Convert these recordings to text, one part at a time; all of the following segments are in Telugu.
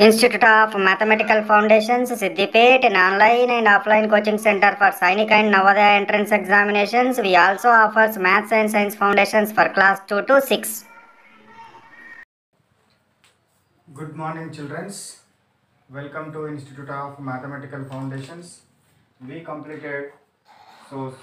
Institute of Mathematical Foundations, Siddipet, an online and offline coaching center for Sainik and Navodaya entrance examinations. We also offers Maths and Science Foundations for class 2 to 6. Good morning, children. Welcome to Institute of Mathematical Foundations. We completed so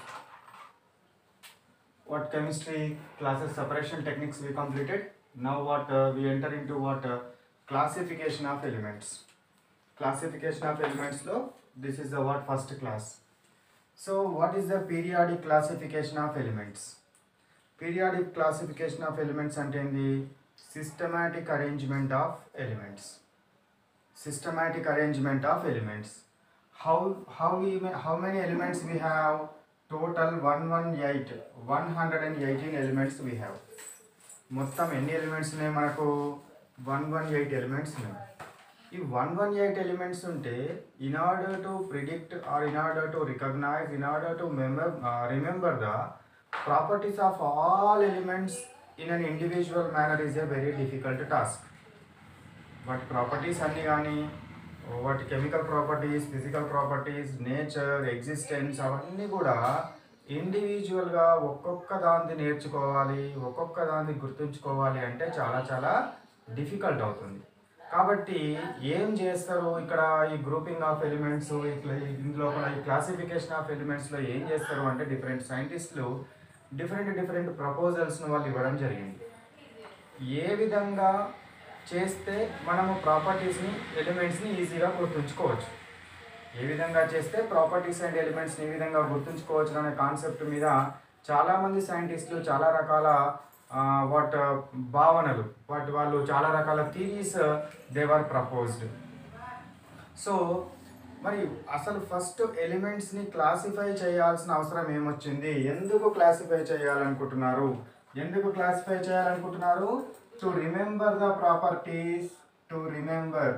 what chemistry classes separation techniques we completed. Now what uh, we enter into what uh, classification of elements. Classification of elements lo this is the what first class. So what is the periodic classification of elements? Periodic classification of elements అంటే ఏంది systematic arrangement of elements systematic arrangement of elements how how we ma- how many elements we have total 118 118 elements we have మొత్తం ఎన్ని ఎలిమెంట్స్ ఉన్నాయి మనకు వన్ వన్ ఎయిట్ ఎలిమెంట్స్ ఉన్నాయి ఈ వన్ వన్ ఎయిట్ ఎలిమెంట్స్ ఉంటే in order to predict or in order to recognise in order to member remember the properties of all elements in an individual manner is a very difficult task వాటి ప్రాపర్టీస్ అన్నీ కానీ వాటి chemical properties physical properties nature existence అవన్నీ కూడా ఇండివిజువల్గా ఒక్కొక్క దాన్ని నేర్చుకోవాలి ఒక్కొక్క దాన్ని గుర్తుంచుకోవాలి అంటే చాలా చాలా డిఫికల్ట్ అవుతుంది కాబట్టి ఏం చేస్తారు ఇక్కడ ఈ గ్రూపింగ్ ఆఫ్ ఎలిమెంట్స్ ఇందులో కూడా ఈ క్లాసిఫికేషన్ ఆఫ్ ఎలిమెంట్స్లో ఏం చేస్తారు అంటే డిఫరెంట్ సైంటిస్టులు డిఫరెంట్ డిఫరెంట్ ప్రపోజల్స్ను వాళ్ళు ఇవ్వడం జరిగింది ఏ విధంగా చేస్తే మనము ప్రాపర్టీస్ని ఎలిమెంట్స్ని ఈజీగా గుర్తుంచుకోవచ్చు ఏ విధంగా చేస్తే ప్రాపర్టీస్ అండ్ ఎలిమెంట్స్ని ఏ విధంగా గుర్తుంచుకోవచ్చు అనే కాన్సెప్ట్ మీద చాలామంది సైంటిస్టులు చాలా రకాల వాట్ భావనలు వాటి వాళ్ళు చాలా రకాల థీరీస్ దేవర్ ప్రపోజ్డ్ సో మరి అసలు ఫస్ట్ ఎలిమెంట్స్ని క్లాసిఫై చేయాల్సిన అవసరం ఏమొచ్చింది ఎందుకు క్లాసిఫై చేయాలనుకుంటున్నారు ఎందుకు క్లాసిఫై చేయాలనుకుంటున్నారు to remember the properties to remember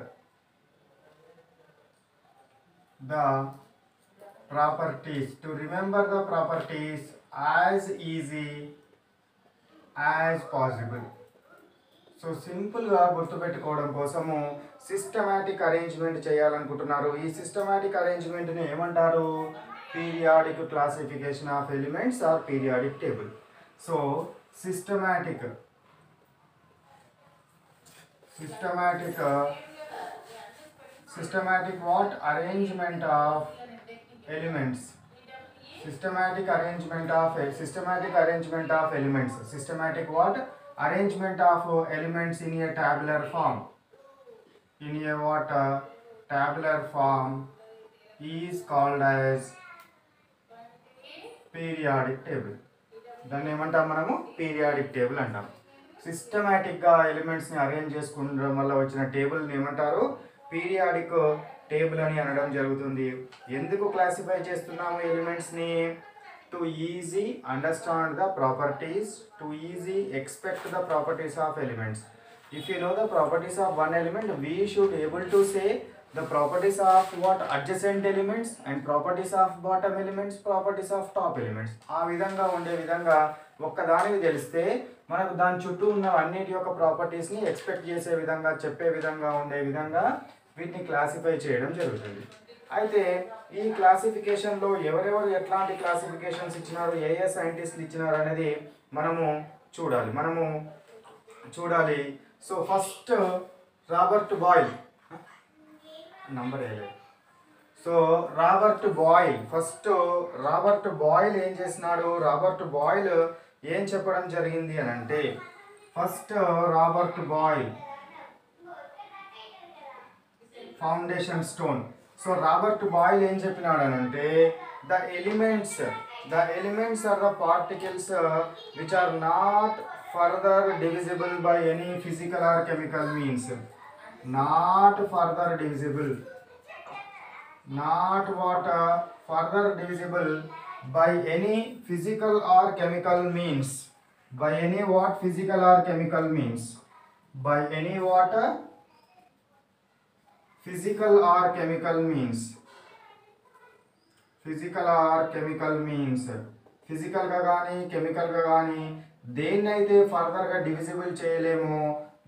the properties to remember the properties as easy as possible so సింపుల్గా గుర్తుపెట్టుకోవడం కోసము సిస్టమాటిక్ అరేంజ్మెంట్ చేయాలనుకుంటున్నారు ఈ సిస్టమాటిక్ అరేంజ్మెంట్ని ఏమంటారు periodic classification of elements or periodic table so systematic systematic systematic what arrangement of elements systematic arrangement of systematic arrangement of elements systematic what arrangement of uh, elements in a tabular form in a what uh, tabular form is called as periodic table దాన్ని ఏమంటాం మనము పీరియాడిక్ టేబుల్ అంటాం సిస్టమేటిక్గా ఎలిమెంట్స్ని అరేంజ్ చేసుకుండడం వల్ల వచ్చిన టేబుల్ని ఏమంటారు పీరియాడిక్ టేబుల్ అని అనడం జరుగుతుంది ఎందుకు క్లాసిఫై చేస్తున్నాము ఎలిమెంట్స్ని to easy understand the properties to easy expect the properties of elements if you know the properties of one element we should able to say the properties of what adjacent elements and properties of bottom elements properties of top elements ఆ విధంగా ఉండే విధంగా ఒక్కదానికి తెలిస్తే మనకు దాని చుట్టూ ఉన్న అన్నిటి యొక్క ప్రాపర్టీస్ని ఎక్స్పెక్ట్ చేసే విధంగా చెప్పే విధంగా ఉండే విధంగా వీటిని క్లాసిఫై చేయడం జరుగుతుంది అయితే ఈ క్లాసిఫికేషన్లో ఎవరెవరు ఎట్లాంటి క్లాసిఫికేషన్స్ ఇచ్చినారు ఏ ఏ సైంటిస్టులు ఇచ్చినారు అనేది మనము చూడాలి మనము చూడాలి so first Robert Boyle number వేయలేదు so Robert Boyle first Robert Boyle ఏం చేసినాడు రాబర్ట్ బాయిల్ ఏం చెప్పడం జరిగింది అని అంటే first Robert Boyle foundation stone so Robert Boyle ఏం చెప్పినాడు అని అంటే the elements the elements are the particles which are not further divisible by any physical or chemical means not further divisible not what uh, further divisible by any physical or chemical means by any what physical or chemical means by any what uh, physical or chemical means physical or chemical means ఫిజికల్గా కానీ కెమికల్గా కానీ దేన్నైతే ఫర్దర్గా డివిజిబుల్ చేయలేమో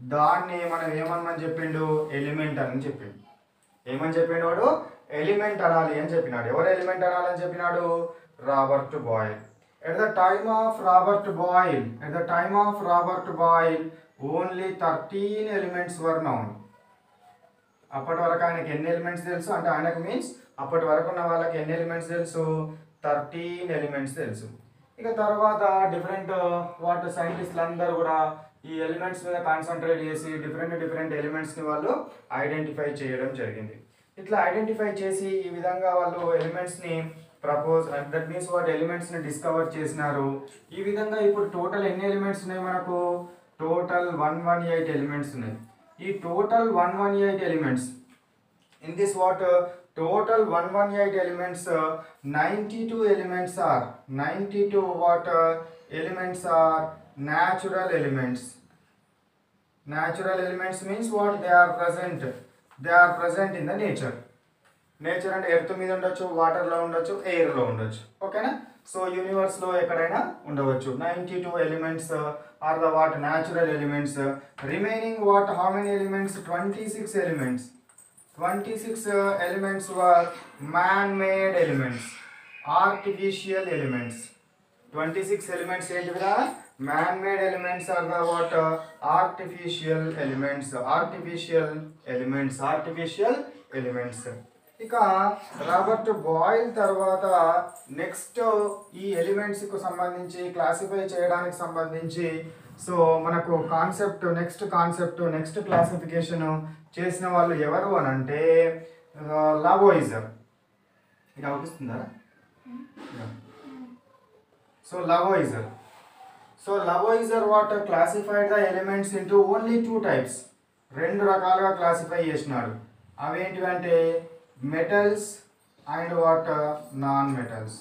దాన్ని మనం ఏమనమని చెప్పిండు ఎలిమెంట్ అని చెప్పిండు ఏమని చెప్పిండు వాడు ఎలిమెంట్ అనాలి అని చెప్పినాడు ఎవరు ఎలిమెంట్ అనాలి అని చెప్పినాడు Robert Boyle at the time of Robert Boyle at the time of Robert Boyle only thirteen elements were known అప్పటి వరకు ఆయనకి ఎన్ని ఎలిమెంట్స్ తెలుసు అంటే ఆయనకు మీన్స్ అప్పటి వరకు ఉన్న వాళ్ళకి ఎన్ని ఎలిమెంట్స్ తెలుసు థర్టీన్ ఎలిమెంట్స్ తెలుసు ఇక తర్వాత డిఫరెంట్ వాట్ సైంటిస్టులు అందరూ కూడా ఈ ఎలిమెంట్స్ మీద కాన్సన్ట్రేట్ చేసి డిఫరెంట్ డిఫరెంట్ ఎలిమెంట్స్ని వాళ్ళు ఐడెంటిఫై చేయడం జరిగింది ఇట్లా ఐడెంటిఫై చేసి ఈ విధంగా వాళ్ళు ఎలిమెంట్స్ని ప్రపోజ్ దట్ మీన్స్ వాట్ ఎలిమెంట్స్ని డిస్కవర్ చేసినారు ఈ విధంగా ఇప్పుడు టోటల్ ఎన్ని ఎలిమెంట్స్ ఉన్నాయి మనకు total one one eight elements ఉన్నాయి ఈ total one one eight elements in this what uh, total 118 elements uh, 92 elements are 92 what uh, elements are natural elements natural elements means what they are present they are present in the nature nature అంటే ఎర్త్ మీద ఉండొచ్చు వాటర్లో ఉండొచ్చు ఎయిర్లో ఉండొచ్చు ఓకేనా సో యూనివర్స్లో ఎక్కడైనా ఉండవచ్చు ninety two elements are the what natural elements remaining what how many elements twenty six elements 26 uh, elements were man-made elements, artificial elements. 26 elements ఏంటివిరా man-made elements are the what uh, artificial elements, artificial elements, artificial elements. ఇక రాబర్ట్ బాయిల్ తర్వాత నెక్స్ట్ ఈ ఎలిమెంట్స్కు సంబంధించి క్లాసిఫై చేయడానికి సంబంధించి సో మనకు concept next concept next classification చేసిన వాళ్ళు ఎవరు అని అంటే లవోయిజర్ ఇది అవుపిస్తుందా so Lavoisier so Lavoisier what classified the elements into only two types రెండు రకాలుగా క్లాసిఫై చేసినాడు అవేంటివంటే metals and what non metals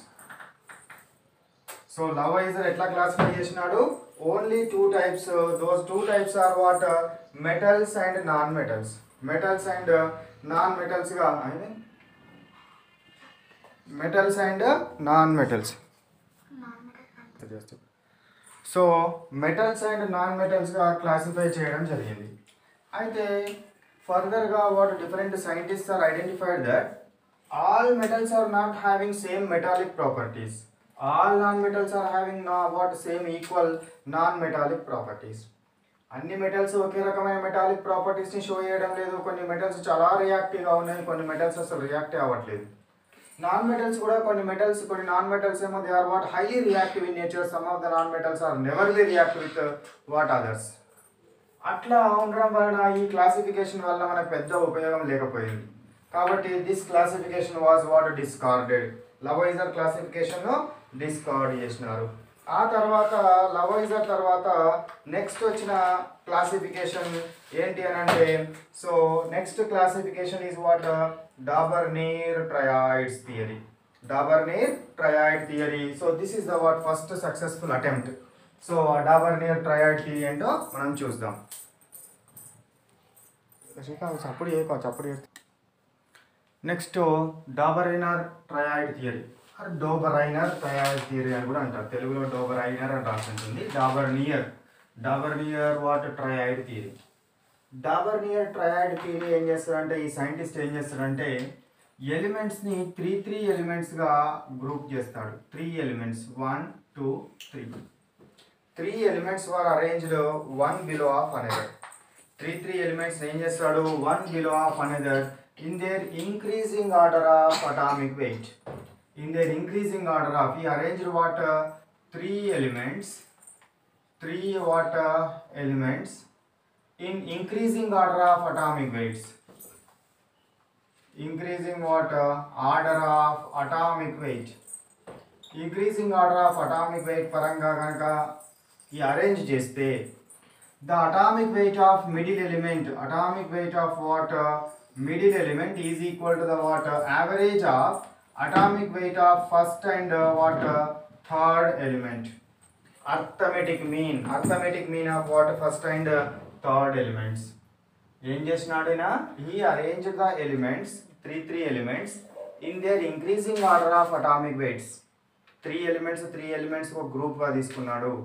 so Lavoisier ఎట్లా క్లాసిఫై చేసినాడు only two types those two types are what metals and non metals metals and non మెటల్స్గా I mean metals and non metals so metals and non మెటల్స్గా క్లాసిఫై చేయడం జరిగింది అయితే ఫర్దర్గా what different scientist are identified that all metals are not having same metallic properties all non metals are having నా what same equal non metallic properties అన్ని మెటల్స్ ఒకే రకమైన మెటాలిక్ ప్రాపర్టీస్ని షో చేయడం లేదు కొన్ని మెటల్స్ చాలా రియాక్టివ్గా ఉన్నాయి కొన్ని మెటల్స్ అసలు రియాక్ట్ అవ్వట్లేదు నాన్ మెటల్స్ కూడా కొన్ని మెటల్స్ కొన్ని నాన్ మెటల్స్ ఏమో they are what highly reactive in nature some of the non metals are never be react with what others అట్లా ఉండడం వలన ఈ క్లాసిఫికేషన్ వల్ల మనకు పెద్ద ఉపయోగం లేకపోయింది కాబట్టి this classification was what discarded Lavoisier classification discard చేసినారు ఆ తర్వాత లవైజర్ తర్వాత నెక్స్ట్ వచ్చిన క్లాసిఫికేషన్ ఏంటి అని అంటే so next classification is what Dobereiner triads theory Dobereiner triad theory so this is the what first successful attempt so Dobereiner triad theory ఏంటో మనం చూద్దాం చప్పుడు చేయకో చప్పుడు next Dobereiner triad theory or Dobereiner triad theory అని కూడా అంటారు తెలుగులో డోబరైనర్ అని రాసి ఉంటుంది Dobereiner Dobereiner what triad theory Dobereiner triad theory ఏం చేస్తారంటే ఈ సైంటిస్ట్ ఏం చేస్తారంటే ఎలిమెంట్స్ని త్రీ త్రీ ఎలిమెంట్స్గా గ్రూప్ చేస్తాడు three elements one two three three elements were arranged one below of another three three elements ఏం చేస్తాడు one below of another in their increasing order of atomic weight in their increasing order of ఈ arranged what three elements three what elements in increasing order of atomic weights increasing what uh, order of atomic weight increasing order of atomic weight పరంగా కనుక ఈ అరేంజ్ చేస్తే the atomic weight of middle element atomic weight of what middle element is equal to the what average of atomic weight of first and what third element arithmetic mean arithmetic mean of what first and third elements ఏం చేసినాడు ఈయన ఈ arrange the elements three three elements in their increasing order of atomic weights three elements three elements ఒక గ్రూప్గా తీసుకున్నాడు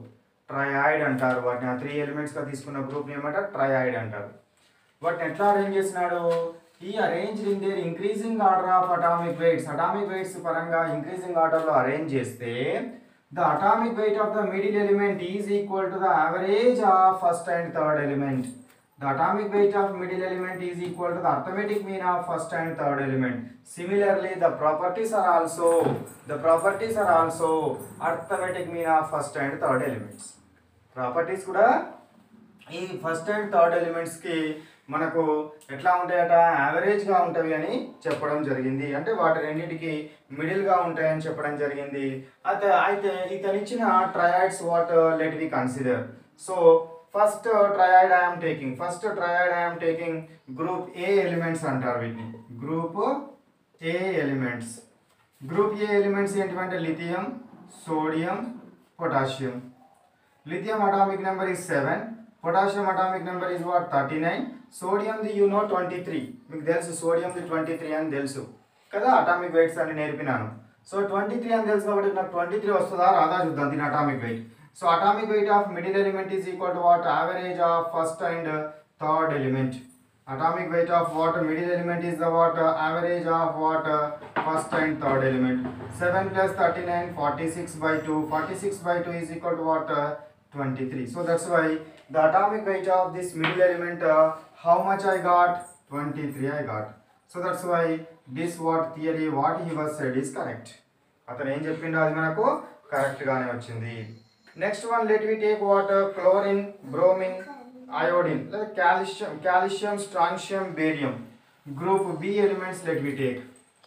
ట్రయాయిడ్ అంటారు వాటిని త్రీ ఎలిమెంట్స్గా తీసుకున్న గ్రూప్ని ఏమంటారు ట్రయాయిడ్ అంటారు వాటిని ఎట్లా అరేంజ్ చేసినాడు ఈ arrange in their increasing order of atomic weights atomic weights పరంగా ఇంక్రీజింగ్ ఆర్డర్లో అరేంజ్ చేస్తే the atomic weight of the middle element is equal to the average of first and third element The atomic weight of middle element is equal to the arithmetic mean of first and third element. Similarly, the properties are also the properties are also arithmetic mean of first and third elements. Properties కూడా ఈ ఫస్ట్ అండ్ థర్డ్ ఎలిమెంట్స్కి మనకు ఎట్లా ఉంటాయట యావరేజ్గా ఉంటవి అని చెప్పడం జరిగింది అంటే వాటి రెండింటికి మిడిల్గా ఉంటాయని చెప్పడం జరిగింది అయితే అయితే ఇతనిచ్చిన triads what let we consider so first triad I'm taking first triad I'm taking group A elements అంటారు వీటిని group A elements group A elements ఏంటంటే lithium sodium potassium lithium atomic number is 7 potassium atomic number is what 39 sodium the you know 23 మీకు తెలుసు సోడియం ది 23 అని తెలుసు కదా అటామిక్ వెయిట్స్ అని నేర్పినాను సో 23 అని తెలుసు కాబట్టి నాకు 23 వస్తుందా రాదా చూద్దాం దీని atomic weight so atomic weight of middle element is equal to what average of first and third element atomic weight of what middle element is the what uh, average of what uh, first and third element 7 plus 39 46 by 2 46 by 2 is equal to what uh, 23 so that's why the atomic weight of this middle element uh, how much i got 23 i got so that's why this what theory what he was said is correct అతను ఏం చెప్పిండో అది మనకు కరెక్ట్ గానే వచ్చింది next one let we take water chlorine bromine iodine లేదా calcium calcium strontium barium group B elements let we take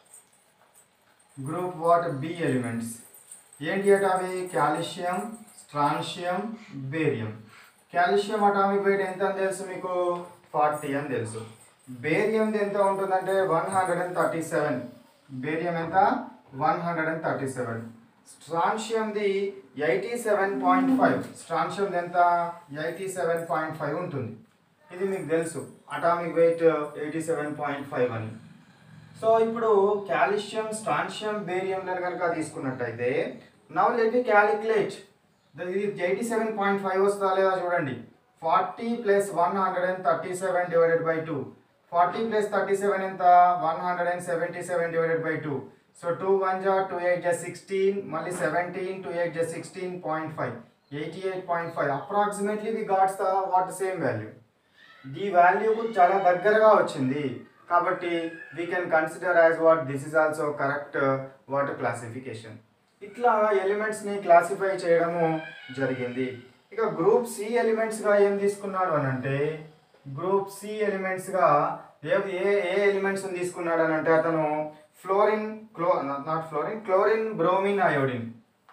group what B elements ఏంటి అట అవి calcium strontium barium calcium atomic weight ఎంత అని తెలుసు మీకు ఫార్టీ అని తెలుసు బేరియంది ఎంత ఉంటుందంటే one hundred and thirty seven barium ఎంత one hundred and thirty seven స్ట్రాన్షియంది eighty seven point five strontium ఎంత ఎయిటీ సెవెన్ పాయింట్ ఫైవ్ ఉంటుంది ఇది మీకు తెలుసు atomic weight eighty seven point five అని సో ఇప్పుడు కాల్షియం స్ట్రాన్షియం బేరియంలను కనుక తీసుకున్నట్టయితే నవ్ లెట్ వి క్యాలిక్యులేట్ ఇది ఎయిటీ సెవెన్ పాయింట్ ఫైవ్ వస్తుందా లేదా చూడండి forty plus one hundred and thirty seven divided by two forty plus thirty seven ఎంత one hundred and seventy seven divided by two so two one జా టూ ఎయిట్ జా సిక్స్టీన్ మళ్ళీ సెవెంటీన్ టూ ఎయిట్ జా sixteen point five eighty eight point five approximately we gots the what same value ఈ వాల్యూకు చాలా దగ్గరగా వచ్చింది కాబట్టి we can consider as what this is also correct what classification ఇట్లా ఎలిమెంట్స్ని క్లాసిఫై చేయడము జరిగింది ఇక గ్రూప్ సి ఎలిమెంట్స్గా ఏం తీసుకున్నాడు అని అంటే గ్రూప్ సి ఎలిమెంట్స్గా ఏ ఏ ఏ ఎలిమెంట్స్ తీసుకున్నాడు అని అంటే అతను ఫ్లోరిన్ క్లో not fluorine chlorine bromine iodine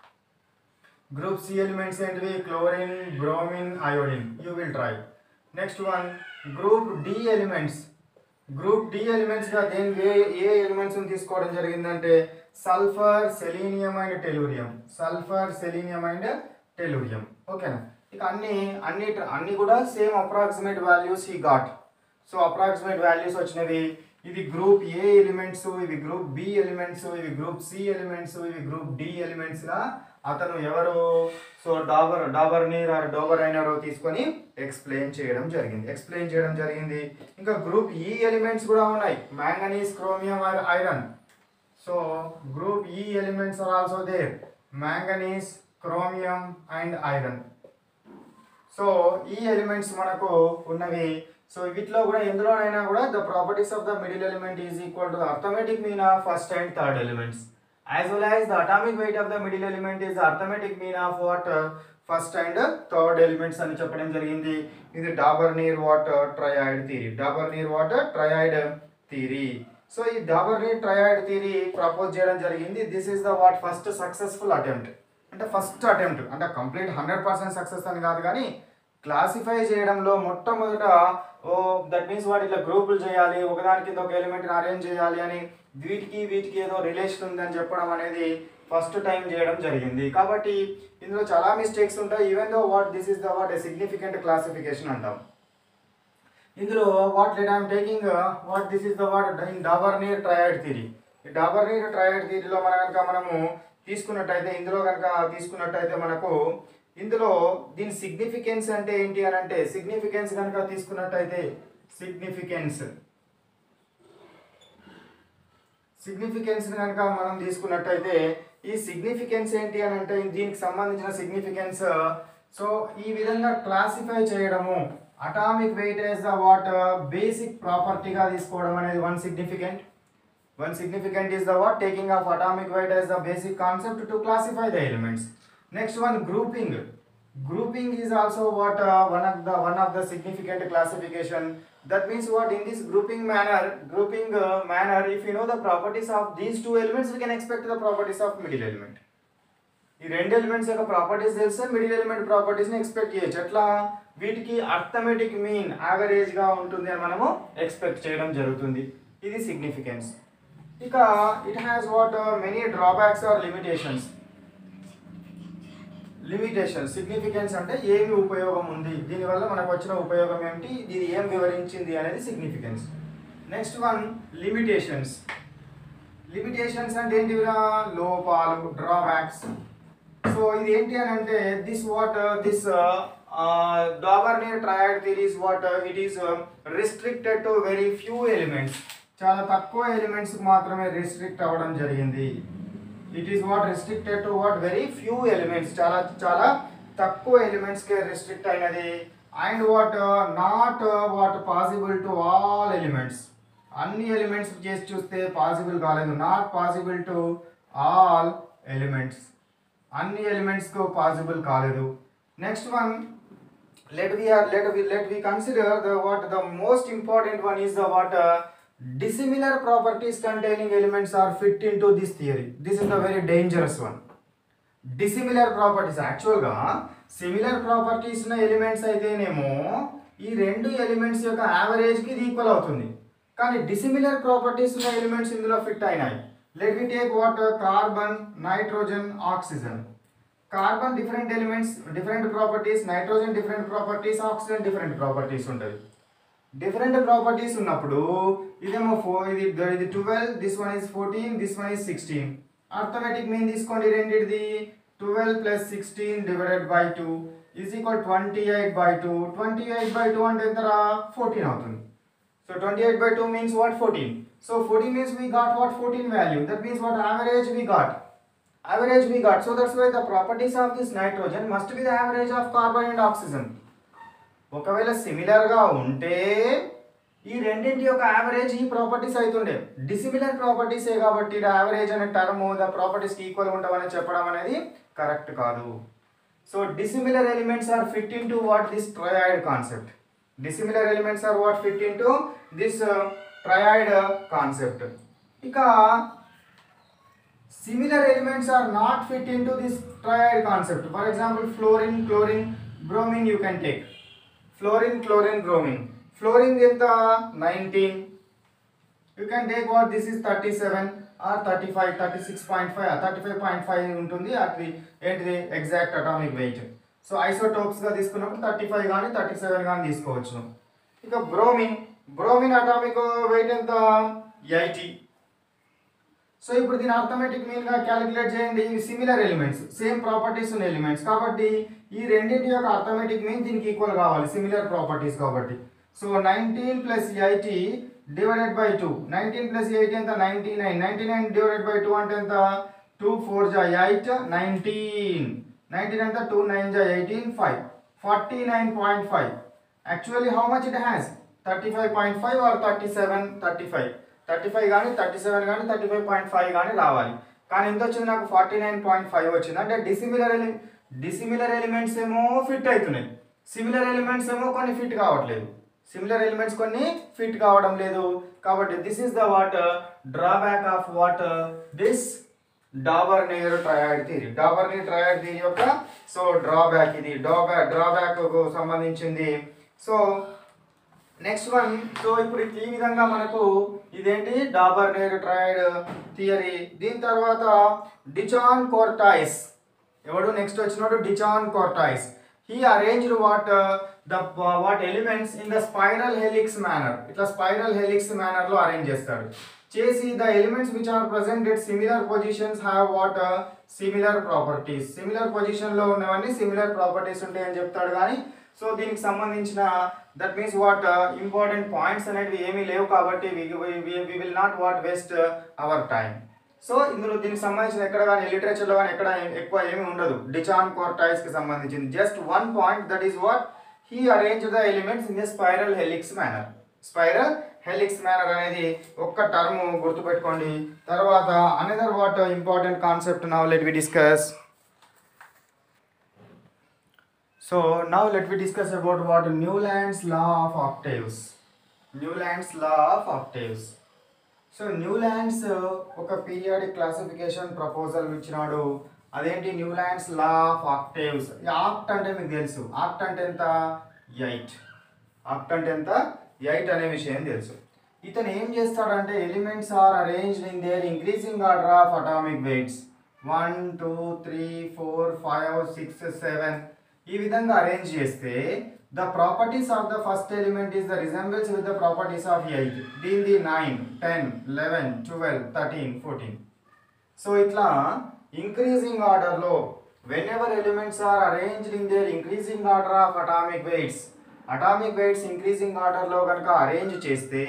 group C elements ఏంటివి chlorine bromine iodine you will try next one group D elements group D ఎలిమెంట్స్గా దేని ఏ ఏ ఎలిమెంట్స్ తీసుకోవడం జరిగిందంటే sulphur selenium and tellurium sulphur selenium and tellurium ఓకేనా ఇక అన్ని అన్ని అన్ని కూడా సేమ్ అప్రాక్సిమేట్ వాల్యూస్ ఈ గాట్ సో అప్రాక్సిమేట్ వాల్యూస్ వచ్చినవి ఇవి గ్రూప్ ఏ ఎలిమెంట్స్ ఇవి గ్రూప్ బి ఎలిమెంట్స్ ఇవి గ్రూప్ సి ఎలిమెంట్స్ ఇవి గ్రూప్ డి ఎలిమెంట్స్ గా అతను ఎవరు సో డాబర్ డాబర్ నీర్ ఆర్ డోబర్ అయినారో తీసుకొని ఎక్స్ప్లెయిన్ చేయడం జరిగింది ఎక్స్ప్లెయిన్ చేయడం జరిగింది ఇంకా గ్రూప్ ఈ ఎలిమెంట్స్ కూడా ఉన్నాయి manganese chromium or iron so group ఈ elements are also there manganese chromium and iron so ఈ ఎలిమెంట్స్ మనకు ఉన్నవి సో వీటిలో కూడా ఎందులోనైనా కూడా the properties of the middle element is equal to the arithmetic mean of first and third elements as well as the atomic weight of the middle element is the arithmetic mean of what first and third elements అని చెప్పడం జరిగింది ఇది Dabur Dobereiner what triad theory Dobereiner what triad theory so ఈ Dobereiner triad theory propose చేయడం జరిగింది this is the what first successful attempt అంటే ఫస్ట్ అటెంప్ట్ అంటే కంప్లీట్ హండ్రెడ్ పర్సెంట్ సక్సెస్ అని కాదు కానీ క్లాసిఫై చేయడంలో మొట్టమొదట ఓ దట్ మీన్స్ వాటి ఇట్లా గ్రూపులు చేయాలి ఒకదాని కింద ఒక ఎలిమెంట్ని అరేంజ్ చేయాలి అని వీటికి వీటికి ఏదో రిలేషన్ ఉందని చెప్పడం అనేది ఫస్ట్ టైం చేయడం జరిగింది కాబట్టి ఇందులో చాలా మిస్టేక్స్ ఉంటాయి even though what this is the what a significant classification అంటాం ఇందులో what let I'm taking what this is the what in Dobereiner triad theory ఈ డాబర్నీర్ ట్రయాయిడ్ థిరీలో మన కనుక మనము తీసుకున్నట్టయితే ఇందులో కనుక తీసుకున్నట్టయితే మనకు ఇందులో దీని సిగ్నిఫికెన్స్ అంటే ఏంటి అని అంటే సిగ్నిఫికెన్స్ కనుక తీసుకున్నట్టయితే సిగ్నిఫికెన్స్ సిగ్నిఫికెన్స్ కనుక మనం తీసుకున్నట్టయితే ఈ సిగ్నిఫికెన్స్ ఏంటి అని అంటే దీనికి సంబంధించిన సిగ్నిఫికెన్స్ సో ఈ విధంగా క్లాసిఫై చేయడము atomic weightage the what basic ప్రాపర్టీగా తీసుకోవడం అనేది one significant one significant is the what taking of atomic weight as the basic concept to classify the elements next one grouping grouping is also what uh, one of the one of the significant classification that means what in this grouping manner grouping uh, manner if you know the properties of these two elements we can expect the properties of middle element ఈ రెండు ఎలిమెంట్స్ యొక్క ప్రాపర్టీస్ తెలిస్తే మిడిల్ ఎలిమెంట్ ప్రాపర్టీస్ని ఎక్స్పెక్ట్ చేయొచ్చు ఎట్లా వీటికి అర్థమెటిక్ మీన్ యావరేజ్గా ఉంటుంది అని మనము ఎక్స్పెక్ట్ చేయడం జరుగుతుంది ఇది సిగ్నిఫికెన్స్ ఇక it has what many drawbacks or limitations limitation significance అంటే ఏమి ఉపయోగం ఉంది దీనివల్ల మనకు వచ్చిన ఉపయోగం ఏమిటి ఇది ఏం వివరించింది అనేది significance next one limitations limitations అంటే ఏంటివిరా లోపాలు డ్రాబ్యాక్స్ సో ఇది ఏంటి అని అంటే this what this Dobereiner triad theories what it is restricted to very few elements చాలా తక్కువ ఎలిమెంట్స్ మాత్రమే రిస్ట్రిక్ట్ అవ్వడం జరిగింది it is what restricted to what very few elements చాలా చాలా తక్కువ ఎలిమెంట్స్కే రిస్ట్రిక్ట్ అయినది and what not what possible to all elements అన్ని ఎలిమెంట్స్ చేసి చూస్తే పాసిబుల్ కాలేదు not possible to all elements అన్ని ఎలిమెంట్స్కు పాసిబుల్ కాలేదు next one let we are let we let we consider the what the most important one is the what uh, dissimilar properties containing elements are fit into this theory this is the very dangerous one dissimilar properties యాక్చువల్గా సిమిలర్ ప్రాపర్టీస్ ఉన్న ఎలిమెంట్స్ అయితేనేమో ఈ రెండు ఎలిమెంట్స్ యొక్క యావరేజ్కి ఇది ఈక్వల్ అవుతుంది కానీ డిసిమిలర్ ప్రాపర్టీస్ ఉన్న ఎలిమెంట్స్ ఇందులో ఫిట్ అయినాయి let we take what carbon nitrogen oxygen carbon different elements different properties nitrogen different properties oxygen different properties ఉంటుంది డిఫరెంట్ ప్రాపర్టీస్ ఉన్నప్పుడు ఇదేమో ఫోర్ ఇది ఇది twelve this one is fourteen this one is sixteen arithmetic mean తీసుకోండి రెండిటిది twelve plus sixteen divided by two is equal twenty eight by two twenty eight by two అంటే ఎంత ఫోర్టీన్ అవుతుంది so twenty eight by two means what fourteen so fourteen means we got what fourteen value that means what average we got average we got. So that's why the properties of this nitrogen must be the average of carbon and oxygen. ఒకవేళ సిమిలర్గా ఉంటే ఈ రెండింటి యొక్క యావరేజ్ ఈ ప్రాపర్టీస్ అవుతుండే డిసిమిలర్ ప్రాపర్టీసే కాబట్టి యావరేజ్ అనే టర్మ్ ద ప్రాపర్టీస్కి ఈక్వల్ ఉంటామని చెప్పడం అనేది కరెక్ట్ కాదు so dissimilar elements are fit into what this triad concept dissimilar elements are what fit into this triad concept ఇక similar elements are not fit into this triad concept for example fluorine chlorine bromine you can take fluorine chlorine bromine fluorine ఎంత 19 you can take what this is 37 or 35 36.5 35.5 ఉంటుంది అది ఏంటిది exact atomic weight so isotopes గా తీసుకున్నప్పుడు థర్టీ ఫైవ్ కానీ థర్టీ సెవెన్ కానీ తీసుకోవచ్చు ఇక బ్రోమిన్ బ్రోమిన్ అటామిక్ వెయిట్ ఎంత ఎయిటీ సో ఇప్పుడు దీని అర్థమెటిక్ మీన్ గా క్యాలిక్యులేట్ చేయండి ఇవి సిమిలర్ ఎలిమెంట్స్ సేమ్ ప్రాపర్టీస్ ఉన్న ఎలిమెంట్స్ కాబట్టి ఈ రెండింటి యొక్క అర్థమెటిక్ మీన్ దీనికి ఈక్వల్ కావాలి సిమిలర్ ప్రాపర్టీస్ కాబట్టి so nineteen plus eighty divided by two nineteen plus eighty ఎంత ninety nine ninety nine divided by two అంటే ఎంత టూ ఫోర్ జా ఎయిట్ నైన్టీన్ నైన్టీన్ ఎంత టూ నైన్ జా eighteen five forty nine point five actually how much it has thirty five point five or thirty seven thirty five thirty five కానీ థర్టీ సెవెన్ కానీ థర్టీ ఫైవ్ పాయింట్ ఫైవ్ కానీ రావాలి కానీ ఎంత వచ్చింది నాకు ఫార్టీ నైన్ పాయింట్ ఫైవ్ వచ్చింది అంటే డిసిమిలర్ ఎలి డిసిమిలర్ ఎలిమెంట్స్ ఏమో ఫిట్ అవుతున్నాయి సిమిలర్ ఎలిమెంట్స్ ఏమో కొన్ని ఫిట్ కావట్లేదు సిమిలర్ ఎలిమెంట్స్ కొన్ని ఫిట్ కావడం లేదు కాబట్టి this is the what drawback of what this Dobereiner triad theory Dobereiner triad theory యొక్క సో డ్రాబ్యాక్ ఇది డ్రాబ్యాక్ డ్రాబ్యాక్ సంబంధించింది సో నెక్స్ట్ వన్ సో ఇప్పుడు ఈ విధంగా మనకు ఇదేంటి డాబర్ నేర్ ట్రయడ్ థియరీ దీని తర్వాత డిచాన్ కోర్టాయిస్ ఎవడు నెక్స్ట్ వచ్చినాడు de Chancourtois he arranged what the what elements in the spiral helix manner ఇట్లా స్పైరల్ హెలిక్స్ మేనర్ లో అరేంజ్ చేస్తాడు చేసి the elements which are present at similar positions have what similar properties similar పొజిషన్లో ఉన్నవన్నీ సిమిలర్ ప్రాపర్టీస్ ఉంటాయని చెప్తాడు కానీ సో దీనికి సంబంధించిన that means what important points అనేవి ఏమీ లేవు కాబట్టి we will not what waste our time so ఇందులో దీనికి సంబంధించిన ఎక్కడ కానీ లిటరేచర్లో కానీ ఎక్కడ ఎక్కువ ఏమీ ఉండదు డిచాన్ కోర్టైస్ కి సంబంధించింది just one point that is what he arrange the elements in the spiral helix manner spiral helix manner అనేది ఒక్క టర్మ్ గుర్తుపెట్టుకోండి తర్వాత another what important concept now let we discuss so now let we discuss about what Newlands law of octaves Newlands law of octaves so Newlands ఒక పీరియాడిక్ క్లాసిఫికేషన్ ప్రపోజల్ ఇచ్చినాడు అదేంటి Newlands law of octaves oct అంటే మీకు తెలుసు ఆక్ట్ అంటే ఎంత ఎయిట్ ఆక్ట్ అంటే ఎంత ఎయిట్ అనే విషయం తెలుసు ఇతను ఏం చేస్తాడంటే elements are arranged in their increasing order of atomic weights one two three four five six seven ఈ విధంగా అరేంజ్ చేస్తే the properties of the first element is the resembles with the properties of eight దీనిది nine ten eleven twelve thirteen fourteen so ఇట్లా ఇంక్రీజింగ్ ఆర్డర్లో whenever elements are arranged in their increasing order of atomic weights atomic weights increasing ఆర్డర్లో కనుక అరేంజ్ చేస్తే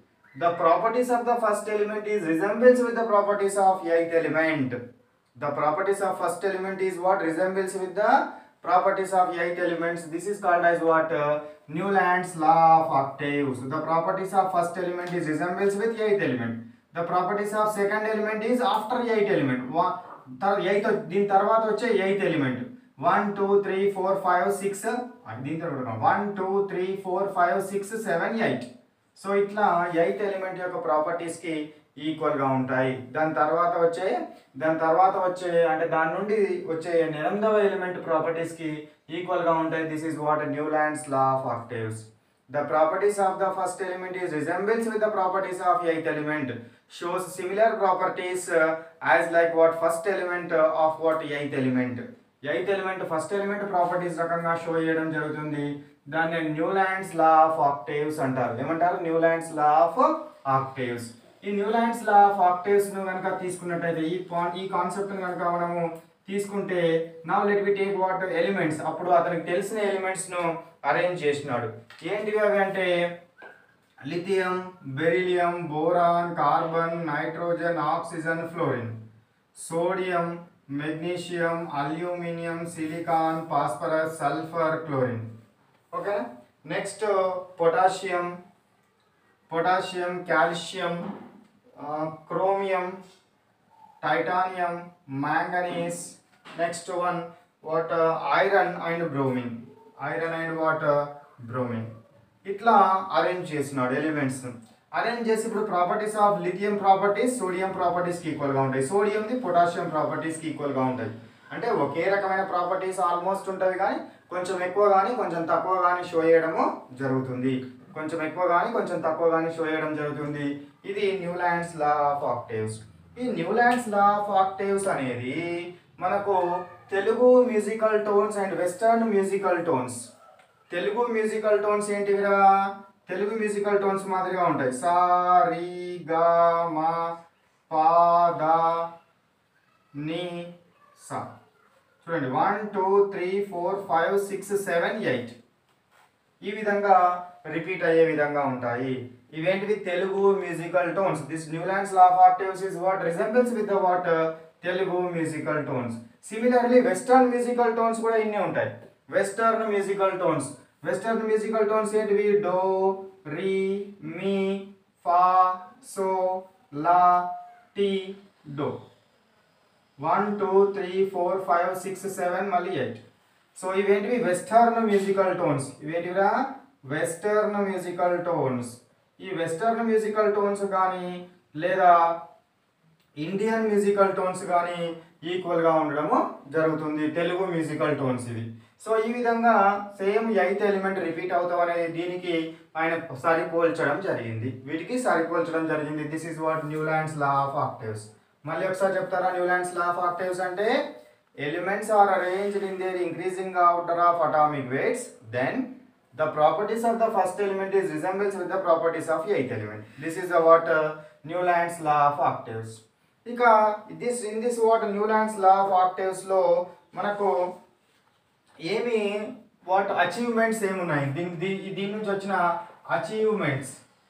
the properties of the first element is resembles with the properties of eighth element the properties of first element is what resembles with the properties of eight elements this is called as what uh, newland's law of octaves the properties of first element is resembles with eighth element the properties of second element is after eighth element One- tar- eighth దీని తర్వాత వచ్చే eighth element one two three four five six దీని తర్వాత one two three four five six seven eight so ఇట్లా ఎయిత్ ఎలిమెంట్ యొక్క ప్రాపర్టీస్ కి ఈక్వల్ గా ఉంటాయి దాని తర్వాత వచ్చే దాని తర్వాత వచ్చే అంటే దాని నుండి వచ్చే ఎనిమిదవ ఎలిమెంట్ ప్రాపర్టీస్ కి ఈక్వల్ గా ఉంటాయి this is what Newlands law of octaves The properties of the first element is resembles with the properties of eighth element. Shows similar properties uh, as like what first element uh, of what eighth element. Eighth element first element properties రకంగా షో చేయడం జరుగుతుంది దాన్ని న్యూలాండ్స్ లా ఆఫ్ ఆక్టేవ్స్ అంటారు ఏమంటారు న్యూలాండ్స్ లా ఆఫ్ ఆక్టేవ్స్ ఈ న్యూలాండ్స్ లా ఆఫ్ ఆక్టేవ్స్ ను కనుక తీసుకున్నట్టయితే ఈ పాయింట్ ఈ కాన్సెప్ట్ కనుక మనము తీసుకుంటే నా let we take what elements అప్పుడు అతనికి తెలిసిన ఎలిమెంట్స్ ను అరేంజ్ చేసినాడు ఏంటివి అవి అంటే lithium beryllium boron carbon nitrogen oxygen fluorine sodium magnesium aluminium silicon phosphorus sulphur chlorine ఓకేనా next potassium potassium calcium chromium titanium manganese next one what iron and bromine iron and what bromine ఇట్లా అరేంజ్ చేసినాడు ఎలిమెంట్స్ అరేంజ్ చేసి ఇప్పుడు properties of lithium properties sodium ప్రాపర్టీస్కి ఈక్వల్గా ఉంటాయి సోడియంది పొటాషియం ప్రాపర్టీస్కి ఈక్వల్గా ఉంటాయి అంటే ఒకే రకమైన ప్రాపర్టీస్ ఆల్మోస్ట్ ఉంటాయి కానీ కొంచెం ఎక్కువ కానీ కొంచెం తక్కువ కానీ షో చేయడము జరుగుతుంది కొంచెం ఎక్కువ కానీ కొంచెం తక్కువ కానీ షో చేయడం జరుగుతుంది ఇది న్యూలాండ్స్ లా ఆఫ్ ఆక్టేవ్స్ ఈ న్యూలాండ్స్ లా ఆఫ్ ఆక్టేవ్స్ అనేది మనకు Telugu musical tones and western musical tones Telugu musical tones ఏంటివిరా తెలుగు మ్యూజికల్ టోన్స్ మాదిరిగా ఉంటాయి సా రి గా మా పా దా ని సా చూడండి one two three four five six seven eight ఈ విధంగా రిపీట్ అయ్యే విధంగా ఉంటాయి ఇవేంటివి Telugu musical tones this Newlands law of octaves is what resembles with the what Telugu musical tones similarly western musical tones కూడా ఇన్ని ఉంటాయి western musical tones western musical tones ఏంటివి do re mi fa so la ti do one two three four five six seven మళ్ళీ ఎయిట్ సో ఇవేంటివి వెస్టర్న్ మ్యూజికల్ టోన్స్ ఇవేంటివిరా వెస్టర్న్ మ్యూజికల్ టోన్స్ ఈ వెస్టర్న్ మ్యూజికల్ టోన్స్ కానీ లేదా ఇండియన్ మ్యూజికల్ టోన్స్ కానీ ఈక్వల్గా ఉండడము జరుగుతుంది తెలుగు మ్యూజికల్ టోన్స్ ఇవి సో ఈ విధంగా సేమ్ ఎయిత్ ఎలిమెంట్ రిపీట్ అవుతాం అనేది దీనికి ఆయన సరిపోల్చడం జరిగింది వీటికి సరిపోల్చడం జరిగింది this is what Newlands law of octaves మళ్ళీ ఒకసారి చెప్తారా న్యూలాండ్స్ లా ఆఫ్ ఆక్టివ్స్ అంటే elements are arranged in their increasing order of atomic weights then the properties of the first element is resembles with the properties of eighth element this is the what uh, newland's law of octaves ఇక this in this what Newlands law of octaves లో మనకు ఏమి వాట్ అచీవ్మెంట్స్ ఏమున్నాయి దీని దీ- దీని నుంచి వచ్చిన అచీవ్మెంట్స్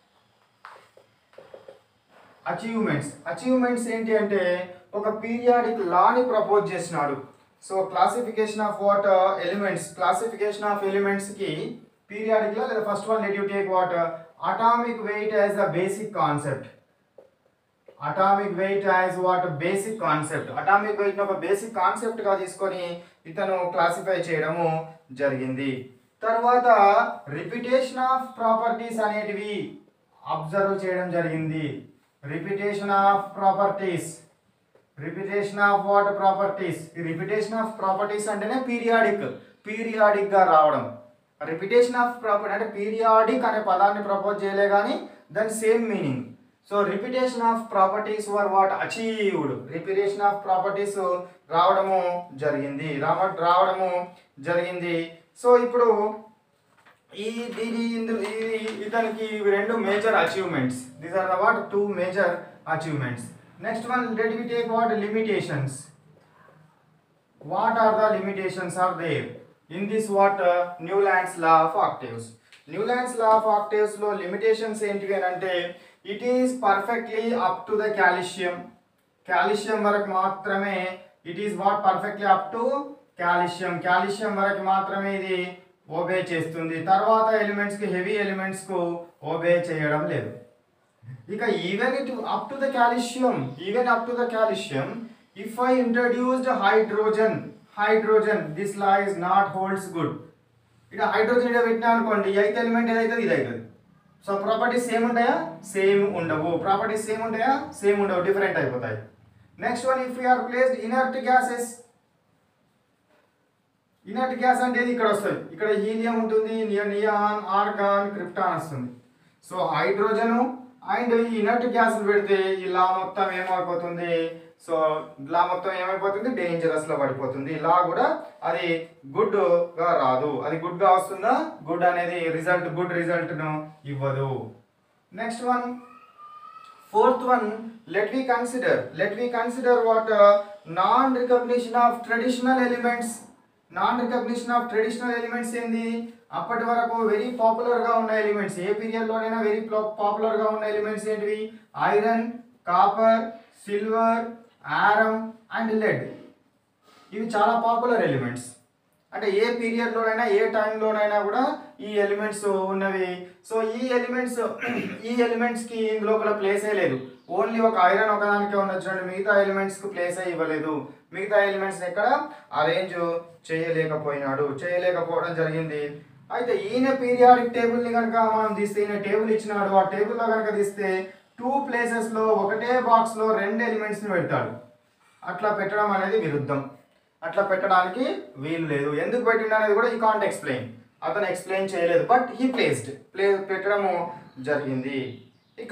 అచీవ్మెంట్స్ అచీవ్మెంట్స్ ఏంటి అంటే ఒక పీరియాడిక్ లాని ప్రపోజ్ చేసినాడు so classification of what elements classification of elements కి పీరియాడిక్ లా లేదా first one let you take what atomic weight as the basic concept atomic weight as what basic concept atomic weight ఒక బేసిక్ కాన్సెప్ట్ గా తీసుకొని ఇతను క్లాసిఫై చేయడము జరిగింది తర్వాత రిపిటేషన్ ఆఫ్ ప్రాపర్టీస్ అనేటివి అబ్జర్వ్ చేయడం జరిగింది repetition of properties repetition of what properties ఈ రిపిటేషన్ ఆఫ్ ప్రాపర్టీస్ అంటేనే పీరియాడిక్ పీరియాడిక్ గా రావడం రిపిటేషన్ ఆఫ్ ప్రాపర్టీ అంటే పీరియాడిక్ అనే పదాన్ని ప్రపోజ్ చేయలే కానీ దాని same meaning so repetition of properties were what achieved repetition of properties రావడము జరిగింది రావ రావడము జరిగింది సో ఇప్పుడు ఈ దీని ఇందు ఈ ఇతనికి ఇవి రెండు major achievements these are the what two major achievements next one let we take what limitations what are the limitations are there in this what uh, newland's law of octaves newland's law of octaves లో limitations ఏంటివి అని అంటే it is perfectly up to the calcium calcium వరకు మాత్రమే it is what perfectly up to calcium calcium వరకు మాత్రమే ఇది ఓబే చేస్తుంది తర్వాత ఎలిమెంట్స్ కి హెవీ ఎలిమెంట్స్ కు ఓబే చేయడం లేదు ఇక even it up to the calcium even up to the calcium if I introduced hydrogen hydrogen this law is not holds good ఇక్కడ హైడ్రోజన్ ఇక్కడ పెట్టినా అనుకోండి ఎయిత్ ఎలిమెంట్ ఏదైతుంది ఇది అవుతుంది సో ప్రాపర్టీస్ సేమ్ ఉంటాయా సేమ్ ఉండవు ప్రాపర్టీస్ సేమ్ ఉంటాయా సేమ్ ఉండవు డిఫరెంట్ అయిపోతాయి next one if are placed inert gases inert gas అంటే ఇది ఇక్కడ వస్తుంది ఇక్కడ హీలియం ఉంటుంది నియ- నియాన్ ఆర్గాన్ క్రిప్టాన్ వస్తుంది సో హైడ్రోజన్ అండ్ ఈ ఇనర్ట్ గ్యాస్ పెడితే ఇలా మొత్తం ఏమైపోతుంది సో ఇలా మొత్తం ఏమైపోతుంది డేంజరస్ లో పడిపోతుంది ఇలా కూడా అది గుడ్ గా రాదు అది గుడ్ గా వస్తుందా గుడ్ అనేది రిజల్ట్ గుడ్ రిజల్ట్ ను ఇవ్వదు next one fourth one let we consider let we consider what non recognition of traditional elements non recognition of traditional elements ఏంది అప్పటి వరకు వెరీ పాపులర్ గా ఉన్న ఎలిమెంట్స్ ఏ పీరియడ్ లోనైనా వెరీ పాపులర్ గా ఉన్న ఎలిమెంట్స్ ఏంటివి iron copper silver aurum and lead ఇవి చాలా పాపులర్ ఎలిమెంట్స్ అంటే ఏ పీరియడ్లోనైనా ఏ టైంలోనైనా కూడా ఈ ఎలిమెంట్స్ ఉన్నవి సో ఈ ఎలిమెంట్స్ ఈ ఎలిమెంట్స్కి ఇందులో కూడా ప్లేసే లేదు ఓన్లీ ఒక ఐరన్ ఒకదానికే ఉండొచ్చు చూడండి మిగతా ఎలిమెంట్స్కి ప్లేసే ఇవ్వలేదు మిగతా ఎలిమెంట్స్ ఎక్కడ అరేంజ్ చేయలేకపోయినాడు చేయలేకపోవడం జరిగింది అయితే ఈయన పీరియాడిక్ టేబుల్ని కనుక మనం తీస్తే ఈయన టేబుల్ ఇచ్చినాడు ఆ టేబుల్లో కనుక తీస్తే టూ ప్లేసెస్లో ఒకటే బాక్స్లో రెండు ఎలిమెంట్స్ని పెడతాడు అట్లా పెట్టడం అనేది విరుద్ధం అట్లా పెట్టడానికి వీలు లేదు ఎందుకు పెట్టిండు అనేది కూడా ఈ కాంట్ ఎక్స్ప్లెయిన్ అతను ఎక్స్ప్లెయిన్ చేయలేదు బట్ హీ ప్లేస్డ్ ప్లే పెట్టడము జరిగింది ఇక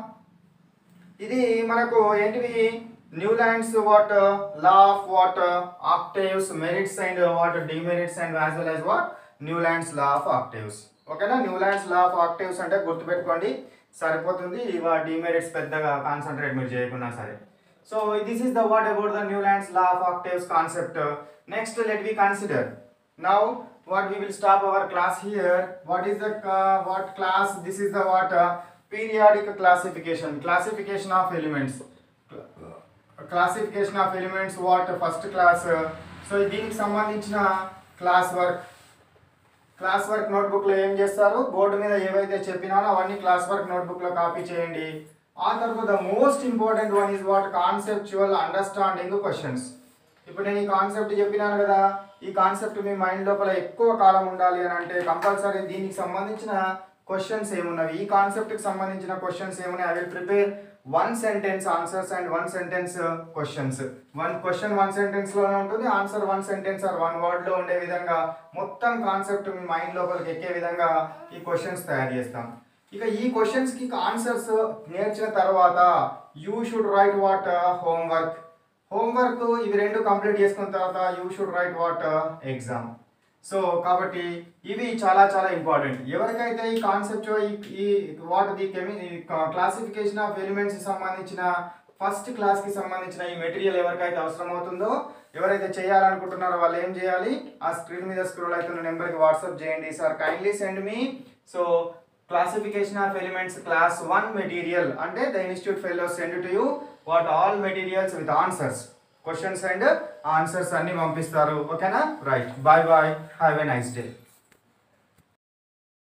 ఇది మనకు ఏంటివి Newlands what law of what octaves merits and what demerits and as well as what Newlands law of octaves ఓకేనా న్యూలాండ్స్ లా ఆఫ్ ఆక్టేవ్స్ అంటే గుర్తుపెట్టుకోండి సరిపోతుంది ఇవా డిమెరిట్స్ పెద్దగా కాన్సన్ట్రేట్ మీరు చేయకున్నా సరే so this is the what about the Newlands law of octaves concept next let we consider now what we will stop our class here what is the uh, what class this is the what uh, periodic classification classification of elements classification of elements what first class uh, so దీనికి సంబంధించిన క్లాస్ వర్క్ క్లాస్ వర్క్ నోట్బుక్లో ఏం చేస్తారు బోర్డు మీద ఏవైతే చెప్పినానో అవన్నీ క్లాస్ వర్క్ నోట్బుక్లో కాపీ చేయండి ఆ తర్వాత the most important one is what conceptual understanding questions ఇప్పుడు నేను ఈ కాన్సెప్ట్ చెప్పినాను కదా ఈ కాన్సెప్ట్ మీ మైండ్ లోపల ఎక్కువ కాలం ఉండాలి అని అంటే కంపల్సరీ దీనికి సంబంధించిన క్వశ్చన్స్ ఏమున్నవి ఈ కాన్సెప్ట్కి సంబంధించిన క్వశ్చన్స్ ఏమున్నాయి I will prepare one sentence answers and one sentence questions one question one sentence లోనే ఉంటుంది answer one sentence or one word లో ఉండే విధంగా మొత్తం కాన్సెప్ట్ మీ మైండ్ లోపలికి ఎక్కే విధంగా ఈ క్వశ్చన్స్ తయారు చేస్తాం ఇక ఈ క్వశ్చన్స్ కి ఆన్సర్స్ నేర్చిన తర్వాత you should write what homework homework ఇవి రెండు కంప్లీట్ చేసుకున్న తర్వాత you should write what exam so కాబట్టి ఇవి చాలా చాలా ఇంపార్టెంట్ ఎవరికైతే ఈ కాన్సెప్ట్ ఈ ఈ వాట్ ది కెమి క్లాసిఫికేషన్ ఆఫ్ ఎలిమెంట్స్ సంబంధించిన ఫస్ట్ క్లాస్కి సంబంధించిన ఈ మెటీరియల్ ఎవరికైతే అవసరం అవుతుందో ఎవరైతే చేయాలనుకుంటున్నారో వాళ్ళు ఏం చేయాలి ఆ స్క్రీన్ మీద స్క్రోల్ అవుతున్న నెంబర్కి వాట్సాప్ చేయండి sir kindly send me so classification of elements class one material అంటే the institute fellow send to you what all materials with answers questions and answers అన్ని పంపిస్తారు ఓకేనా right bye bye have a nice day